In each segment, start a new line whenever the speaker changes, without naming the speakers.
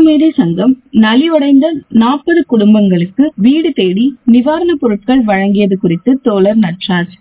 சட்டமேதை சங்கம் நலிவடைந்த நாற்பது குடும்பங்களுக்கு வீடு தேடி நிவாரணப் பொருட்கள் வழங்கியது குறித்து தோழர் நட்ராஜ்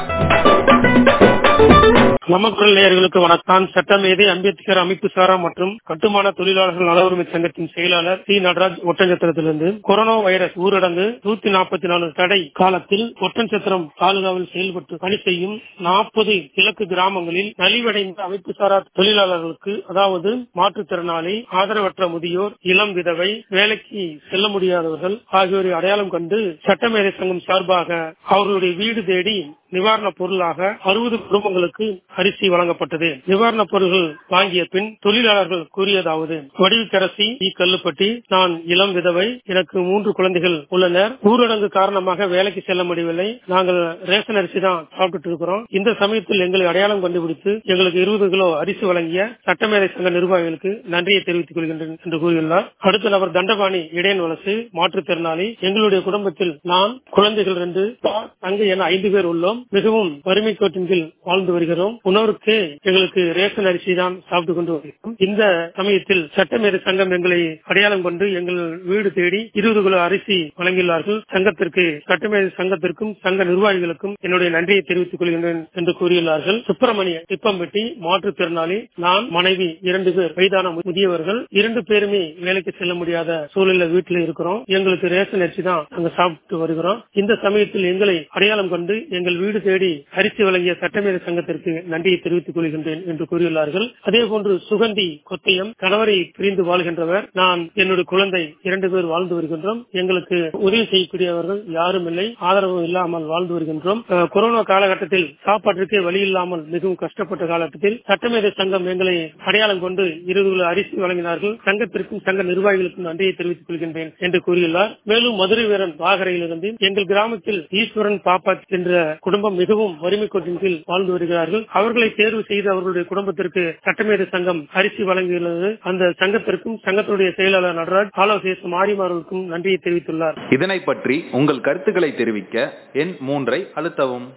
நமக்குரல் நேயர்களுக்கு வணக்கம் சட்டமேதை அம்பேத்கர் அமைப்பு சாரா மற்றும் கட்டுமான தொழிலாளர்கள் நல உரிமை சங்கத்தின் செயலாளர் சி நடராஜ் ஒட்டஞ்சத்திரத்திலிருந்து கொரோனா வைரஸ் ஊரடங்கு நூத்தி நாற்பத்தி நாலு தடை காலத்தில் ஒட்டன்சத்திரம் தாலுகாவில் செயல்பட்டு பணி செய்யும் நாற்பது கிழக்கு கிராமங்களில் நலிவடைந்த அமைப்பு சாரா தொழிலாளர்களுக்கு அதாவது மாற்றுத்திறனாளி ஆதரவற்ற முதியோர் இளம் விதவை வேலைக்கு செல்ல முடியாதவர்கள் ஆகியோரை அடையாளம் கண்டு சட்டமேதை சங்கம் சார்பாக அவர்களுடைய வீடு தேடி நிவாரணப் பொருளாக அறுபது குடும்பங்களுக்கு அரிசி வழங்கப்பட்டது நிவாரணப் பொருட்கள் வாங்கிய பின் தொழிலாளர்கள் கூறியதாவது வடிவுக்கரசி இ கல்லுப்பட்டி நான் இளம் விதவை எனக்கு மூன்று குழந்தைகள் உள்ளனர் ஊரடங்கு காரணமாக வேலைக்கு செல்ல முடியவில்லை நாங்கள் ரேஷன் அரிசி தான் சாப்பிட்டு இருக்கிறோம் இந்த சமயத்தில் எங்களை அடையாளம் கண்டுபிடித்து எங்களுக்கு இருபது கிலோ அரிசி வழங்கிய சட்டமேதை சங்க நிர்வாகிகளுக்கு நன்றியை தெரிவித்துக் கொள்கின்றேன் என்று கூறியுள்ளார் அடுத்த நபர் தண்டபாணி இடையன் வலசு மாற்றுத்திறனாளி எங்களுடைய குடும்பத்தில் நான் குழந்தைகள் ரெண்டு தங்கை என ஐந்து பேர் உள்ளோம் மிகவும் வறுமை கோட்டின் கீழ் வாழ்ந்து வருகிறோம் உணவுக்கு எங்களுக்கு ரேஷன் அரிசி தான் சாப்பிட்டு கொண்டு வருகிறோம் இந்த சமயத்தில் சட்டமேதை சங்கம் எங்களை அடையாளம் கொண்டு எங்கள் வீடு தேடி இருபது கிலோ அரிசி வழங்கியுள்ளார்கள் சங்கத்திற்கு சட்டமேதை சங்கத்திற்கும் சங்க நிர்வாகிகளுக்கும் என்னுடைய நன்றியை தெரிவித்துக் கொள்கின்றேன் என்று கூறியுள்ளார்கள் சுப்பிரமணிய திப்பம்பட்டி மாற்றுத்திறனாளி நான் மனைவி இரண்டு பேர் வயதான முதியவர்கள் இரண்டு பேருமே வேலைக்கு செல்ல முடியாத சூழலில் வீட்டில் இருக்கிறோம் எங்களுக்கு ரேஷன் அரிசி தான் நாங்க சாப்பிட்டு வருகிறோம் இந்த சமயத்தில் எங்களை அடையாளம் கொண்டு எங்கள் வீடு தேடி அரிசி வழங்கிய சட்டமேதை சங்கத்திற்கு நன்றியை தெரிவித்துக் கொள்கின்றேன் என்று கூறியுள்ளார்கள் அதே போன்று சுகந்தி கொத்தையம் கணவரை பிரிந்து வாழ்கின்றவர் நான் என்னுடைய குழந்தை இரண்டு பேர் வாழ்ந்து வருகின்றோம் எங்களுக்கு உதவி செய்யக்கூடியவர்கள் யாரும் இல்லை ஆதரவு இல்லாமல் வாழ்ந்து வருகின்றோம் கொரோனா காலகட்டத்தில் சாப்பாட்டிற்கே வழி இல்லாமல் மிகவும் கஷ்டப்பட்ட காலகட்டத்தில் சட்டமேதை சங்கம் எங்களை அடையாளம் கொண்டு இருபது கிலோ அரிசி வழங்கினார்கள் சங்கத்திற்கும் சங்க நிர்வாகிகளுக்கும் நன்றியை தெரிவித்துக் கொள்கின்றேன் என்று கூறியுள்ளார் மேலும் மதுரை வீரன் வாகரையிலிருந்து எங்கள் கிராமத்தில் ஈஸ்வரன் பாப்பா என்ற குடும்பம் மிகவும் வறுமை கோட்டின் கீழ் வாழ்ந்து வருகிறார்கள் அவர்களை தேர்வு செய்து அவர்களுடைய குடும்பத்திற்கு சட்டமேதை சங்கம் அரிசி வழங்கியுள்ளது அந்த சங்கத்திற்கும் சங்கத்துடைய செயலாளர் நடராஜ் ஆலோசேசம் மாறிமார்களுக்கும் நன்றியை தெரிவித்துள்ளார்
இதனை பற்றி உங்கள் கருத்துக்களை தெரிவிக்க எண் மூன்றை அழுத்தவும்